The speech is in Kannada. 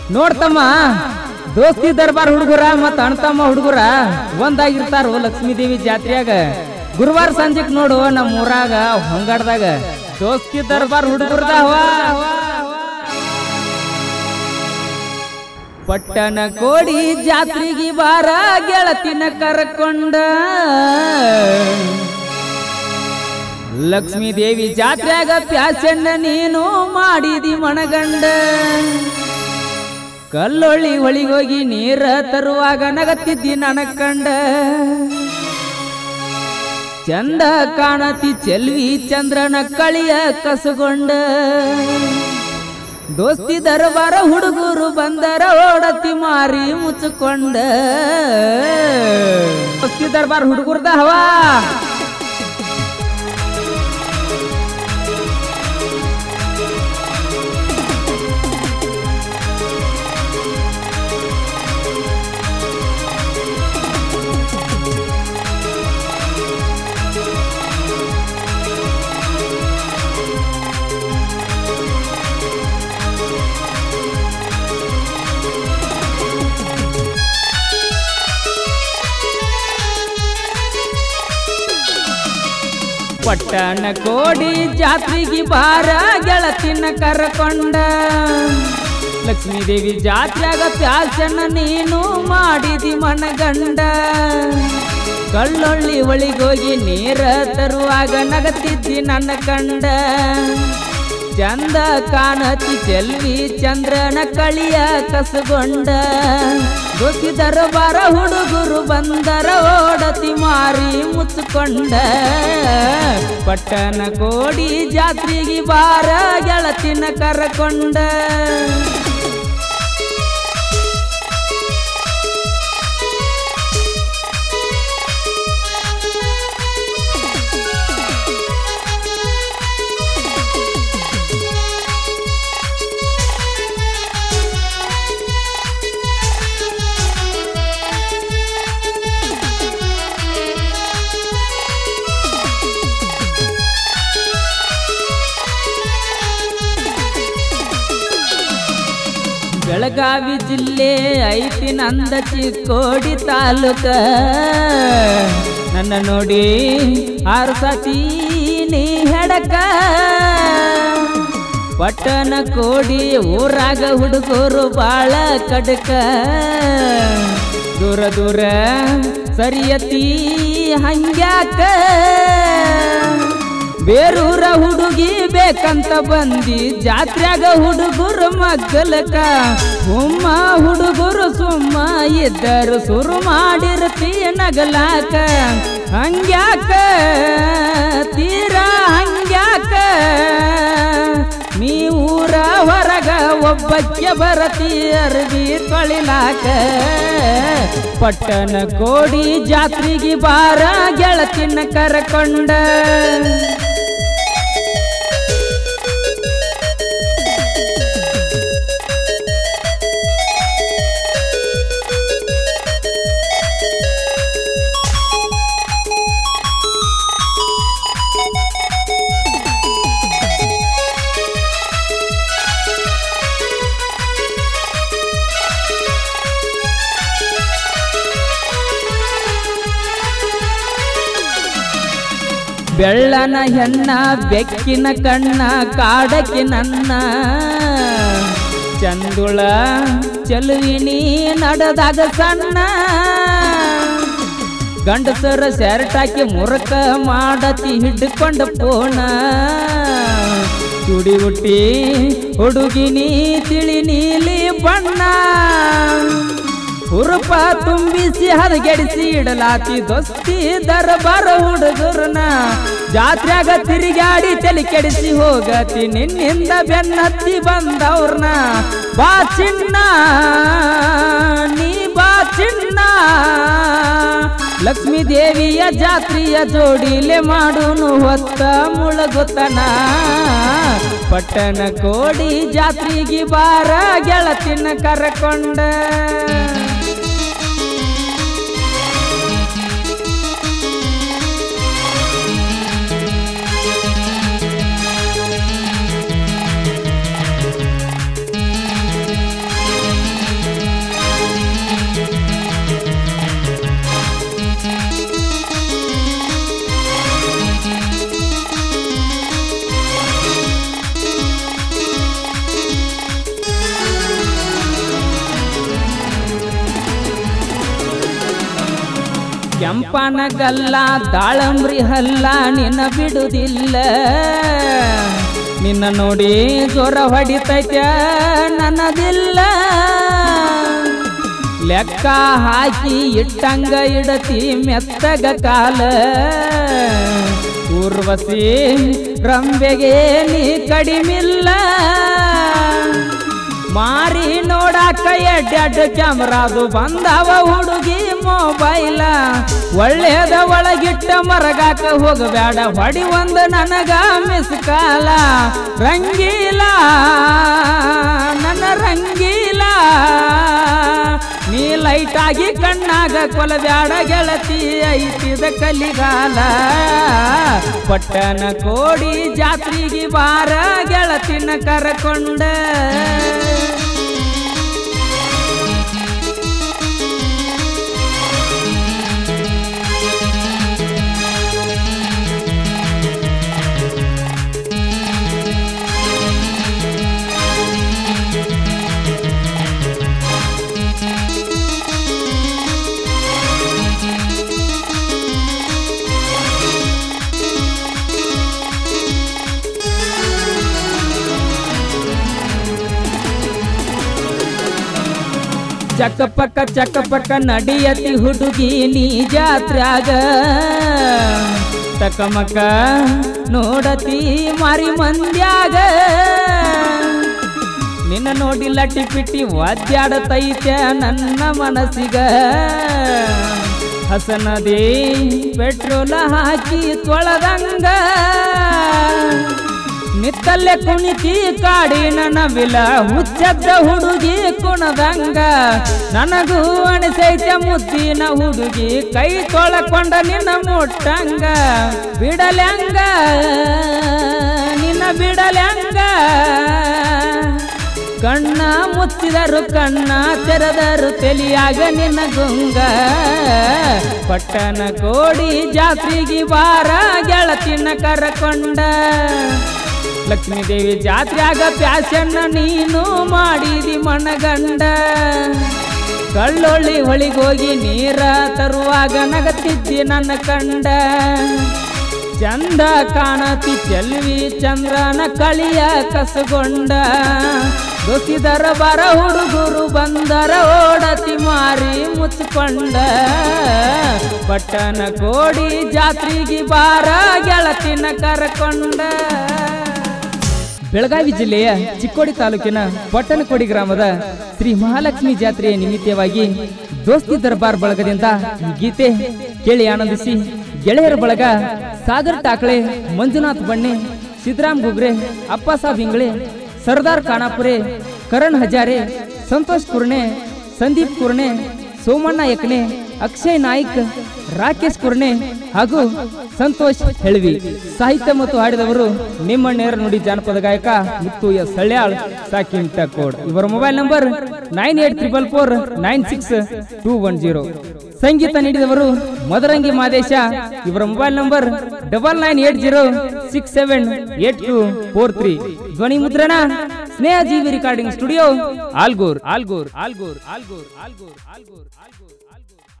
ನೋಡ್ತಮ್ಮ ದೋಸ್ತಿ ದರ್ಬಾರ್ ಹುಡುಗರ ಮತ್ತ ಅಣ್ತಮ್ಮ ಹುಡುಗರ ಒಂದಾಗಿರ್ತಾರ ಲಕ್ಷ್ಮೀ ದೇವಿ ಜಾತ್ರೆಯಾಗ ಗುರುವಾರ ಸಂಜೆಕ್ ನೋಡು ನಮ್ಮ ಊರಾಗ ಹೊಂಗಾಡ್ದಾಗ ದೋಸ್ತಿ ದರ್ಬಾರ್ ಹುಡುಗರದ ಪಟ್ಟಣ ಕೋಡಿ ಜಾತ್ರೆಗೆ ಬಾರ ಗೆಳತಿನ ಕರ್ಕೊಂಡ ಲಕ್ಷ್ಮೀ ದೇವಿ ಜಾತ್ರೆಯಾಗ ಪ್ಯಾಸಣ್ಣ ನೀನು ಮಾಡಿದಿ ಮಣಗಂಡ ಕಲ್ಲೊಳ್ಳಿ ಹೊಳಿಗೋಗಿ ನೀರ ತರುವಾಗ ನಗತ್ತಿದ್ದಿ ನನಕಂಡ ಚಂದ ಕಾಣತಿ ಚೆಲ್ವಿ ಚಂದ್ರನ ಕಳಿಯ ಕಸಗೊಂಡ ದೋಸ್ತಿ ದರಬಾರ ಹುಡುಗರು ಬಂದರ ಓಡತಿ ಮಾರಿ ಮುಚ್ಚಿಕೊಂಡ ದೋಸ್ತಿ ದರ್ಬಾರ್ ಹುಡುಗರ್ದ ಹವಾ ಪಟ್ಟಣ ಕೋಡಿ ಜಾತ್ರೆಗೆ ಬಾರ ಗೆಳತಿನ ಕರ್ಕೊಂಡ ಲಕ್ಷ್ಮೀ ದೇವಿ ಜಾತ್ರೆಯಾಗ ಪ್ಯಾಸನ ನೀನು ಮಾಡಿದಿ ಮನಗಂಡ ಕಳ್ಳೊಳ್ಳಿ ಒಳಿಗೋಗಿ ನೀರ ತರುವಾಗ ನಗತಿದ್ದಿ ನನ್ನ ಕಂಡ ಚಂದ ಕಾಣತಿ ಚೆಲ್ವಿ ಚಂದ್ರನ ಕಳಿಯ ಕಸಗೊಂಡ ದೋಸ್ತಿ ದರಬಾರ ಹುಡುಗರು ಬಂದರ ಓಡತಿ ಮಾರಿ ಮುಚ್ಚಿಕೊಂಡ ಪಟ್ಟಣ ಕೋಡಿ ಜಾತ್ರೆಗೆ ಬಾರ ಗೆಳತಿನ ಕರಕೊಂಡ ಬೆಳಗಾವಿ ಜಿಲ್ಲೆ ಐತಿ ನಂದ ಚಿಕ್ಕೋಡಿ ತಾಲೂಕ ನನ್ನ ನೋಡಿ ಆರ್ಸತಿ ನೀ ಹೆಡಕ ಪಟ್ಟಣ ಕೋಡಿ ಊರಾಗ ಹುಡುಗರು ಬಾಳ ಕಡಕ ದೂರ ದೂರ ಸರಿಯತಿ ಹಂಗ್ಯಾಕ ಬೇರೂರ ಹುಡುಗಿ ಬೇಕಂತ ಬಂದಿ ಜಾತ್ರ್ಯಾಗ ಹುಡುಗರು ಮಗ್ಗಲಕ ಹುಮ್ಮ ಹುಡುಗರು ಸುಮ್ಮ ಇದ್ದರು ಸುರು ಮಾಡಿರ್ತಿ ನಗಲಾಕ ಹಂಗ್ಯಾಕ ತೀರ ಹಂಗ್ಯಾಕ ನೀ ಊರ ಹೊರಗ ಒಬ್ಬಕ್ಕೆ ಬರತಿ ಅರ್ಬಿ ತೊಳಿಲಾಕ ಪಟ್ಟಣ ಕೋಡಿ ಜಾತ್ರೆಗೆ ಬಾರ ಗೆಳತಿನ ಕರ್ಕೊಂಡ ಬೆಳ್ಳನ ಹೆಣ್ಣ ಬೆಕ್ಕಿನ ಕಣ್ಣ ಕಾಡಕ್ಕೆ ನನ್ನ ಚಂದುಳ ಚಲುವಿನಿ ನಡೆದಾಗ ಸಣ್ಣ ಗಂಡಸರ ಶರ್ಟಾಕಿ ಮುರಕ ಮಾಡತಿ ಹಿಡ್ಕೊಂಡ ಪೋಣ ಚುಡಿ ಹುಟ್ಟಿ ಹುಡುಗಿನಿ ತಿಳಿ ನೀಲಿ ಬಣ್ಣ ಹುರುಪ ತುಂಬಿಸಿ ಹದಗೆಡಿಸಿ ಇಡಲಾತಿ ದೊಸ್ತಿ ದರ್ಬಾರ ಹುಡುಗರನ ಜಾತ್ರ್ಯಾಗ ತಿರುಗಾಡಿ ತಲೆ ಕೆಡಿಸಿ ಹೋಗತಿ ನಿನ್ನಿಂದ ಬೆನ್ನತ್ತಿ ಬಂದವ್ರನ್ನ ಬಾ ಚಿನ್ನ ನೀ ಬಾ ಚಿನ್ನ ಲಕ್ಷ್ಮೀ ದೇವಿಯ ಜಾತ್ರೆಯ ಜೋಡಿಲೆ ಮಾಡುನು ಹೊತ್ತ ಮುಳಗುತ್ತನ ಪಟ್ಟಣ ಕೋಡಿ ಜಾತ್ರೆಗೆ ಬಾರ ಗೆಳತಿನ ಕರ್ಕೊಂಡ ಕೆಂಪನ ಗಲ್ಲ ದಾಳಂಬ್ರಿ ಹಲ್ಲ ನಿನ್ನ ಬಿಡುದಿಲ್ಲ ನಿನ್ನ ನೋಡಿ ಜೋರ ಹೊಡಿತೈತ್ಯ ನನ್ನದಿಲ್ಲ ಲೆಕ್ಕ ಹಾಕಿ ಇಟ್ಟಂಗ ಇಡತಿ ಮೆತ್ತಗ ಕಾಲ ಊರ್ವಶಿ ರಂಬೆಗೆ ನೀ ಕಡಿಮಿಲ್ಲ ಮಾರಿ ನೋಡಾಕ ಎಡ್ಡೆಡ್ ಕ್ಯಾಮ್ರಾದು ಬಂದವ ಹುಡುಗಿ ಮೊಬೈಲ ಒಳ್ಳೇದ ಒಳಗಿಟ್ಟ ಮರಗಾಕ ಹೋಗಬೇಡ ಹೊಡಿ ಒಂದು ನನಗ ಮಿಸ್ ಕಾಲ ರಂಗೀಲ ನನ್ನ ರಂಗೀಲ ನೀ ಲೈಟ್ ಆಗಿ ಕಣ್ಣಾಗ ಕೊಲಬ್ಯಾಡ ಗೆಳತಿ ಐತಿದ ಕಲಿಗಾಲ ಪಟ್ಟಣ ಕೋಡಿ ಜಾತ್ರೆಗೆ ಬಾರ ಗೆಳತಿನ ಕರಕೊಂಡ ಚಕ್ಕಪಕ್ಕ ಚಕ್ಕಪಕ್ಕ ನಡಿಯತಿ ಹುಡುಗಿ ನೀ ಜಾತ್ರ್ಯಾಗ ತಕಮಕ ನೋಡತಿ ಮಾರಿ ಮಂದ್ಯಾಗ ನಿನ್ನ ನೋಡಿ ಲಟ್ಟಿ ಪಿಟ್ಟಿ ಒದ್ದಾಡತೈತೆ ನನ್ನ ಮನಸ್ಸಿಗ ಹಸನದಿ ಪೆಟ್ರೋಲ ಹಾಕಿ ತೊಳೆದಂಗ ನಿತ್ತಲ್ಲೇ ಕುಣಿತಿ ಕಾಡಿನ ನವಿಲ ಹುಚ್ಚದ್ದ ಹುಡುಗಿ ಕುಣದಂಗ ನನಗೂ ಅನಿಸೈತೆ ಮುದ್ದಿನ ಹುಡುಗಿ ಕೈ ತೊಳಕೊಂಡ ನಿನ್ನ ಮುಟ್ಟಂಗ ಬಿಡಲ್ಯಾಂಗ ನಿನ್ನ ಬಿಡಲ್ಯಾಂಗ ಕಣ್ಣ ಮುಚ್ಚಿದರು ಕಣ್ಣ ತೆರೆದರು ತೆಲಿಯಾಗ ನಿನ್ನ ಗುಂಗ ಪಟ್ಟಣ ಕೋಡಿ ಜಾತ್ರೆಗೆ ಬಾರ ಗೆಳತಿನ ಕರಕೊಂಡ ಲಕ್ಷ್ಮೀ ದೇವಿ ಜಾತ್ರೆಯಾಗ ಪ್ಯಾಸನ್ನ ನೀನು ಮಾಡಿದಿ ಮನಗಂಡ ಕಳ್ಳೊಳ್ಳಿ ಹೊಳಿಗೋಗಿ ನೀರ ತರುವಾಗ ನಗತಿದ್ದಿ ನನ್ನ ಕಂಡ ಚಂದ ಕಾಣತಿ ಚೆಲ್ವಿ ಚಂದ್ರನ ಕಳಿಯ ಕಸಗೊಂಡ ದೊಸಿದರ ಬರ ಹುಡುಗರು ಬಂದರ ಓಡತಿ ಮಾರಿ ಮುಚ್ಚಿಕೊಂಡ ಪಟ್ಟಣ ಕೋಡಿ ಜಾತ್ರೆಗೆ ಬಾರ ಗೆಳತಿನ ಕರಕೊಂಡ ಬೆಳಗಾವಿ ಜಿಲ್ಲೆಯ ಚಿಕ್ಕೋಡಿ ತಾಲೂಕಿನ ಪಟ್ಟಣಕೋಡಿ ಗ್ರಾಮದ ಶ್ರೀ ಮಹಾಲಕ್ಷ್ಮಿ ಜಾತ್ರೆಯ ನಿಮಿತ್ತವಾಗಿ ದೋಸ್ತಿ ದರ್ಬಾರ್ ಬಳಗದಿಂದ ಈ ಗೀತೆ ಕೇಳಿ ಆನಂದಿಸಿ ಗೆಳೆಯರ ಬಳಗ ಸಾಗರ್ ಟಾಕಳೆ ಮಂಜುನಾಥ್ ಬಣ್ಣೆ ಸಿದ್ದರಾಮ್ ಗುಗ್ರೆ ಅಪ್ಪ ಸಾಬ್ ಹಿಂಗ್ಳೆ ಸರ್ದಾರ್ ಖಾನಾಪುರೆ ಕರಣ್ ಹಜಾರೆ ಸಂತೋಷ್ ಕುರ್ಣೆ ಸಂದೀಪ್ ಕುರ್ಣೆ ಸೋಮಣ್ಣ ಯಕನೆ ಅಕ್ಷಯ್ ನಾಯ್ಕ್ ರಾಕೇಶ್ ಕುರ್ಣೆ ಹಾಗೂ ಸಂತೋಷ್ ಹೆಳ್ವಿ ಸಾಹಿತ್ಯ ಮತ್ತು ಹಾಡಿದವರು ನಿಮ್ಮ ನೇರ ನುಡಿ ಜಾನಪದ ಗಾಯಕ ಮುತ್ತು ಎಸ್ ಸಳ್ಯಾಳ್ ಸಾಕಿನ್ ಕೋಡ್ ಇವರ mobile number nine eight triple four nine six two one zero ಸಂಗೀತ ನೀಡಿದವರು ಮದರಂಗಿ ಮಾದೇಶ ಇವರ mobile number double nine eight zero six seven eight two four three ಧ್ವನಿ ಮುದ್ರಣ ಸ್ನೇಹ ಜೀವಿ ರೆಕಾರ್ಡಿಂಗ್ ಸ್ಟುಡಿಯೋ ಆಲ್ಗೂರ್ ಆಲ್ಗೂರ್ ಆಲ್ಗೂರ್ ಆಲ್ಗೂರ್ ಆಲ್ಗೂರ್ ಆಲ್ಗೂರ್ ಆಲ್ಗೂರ್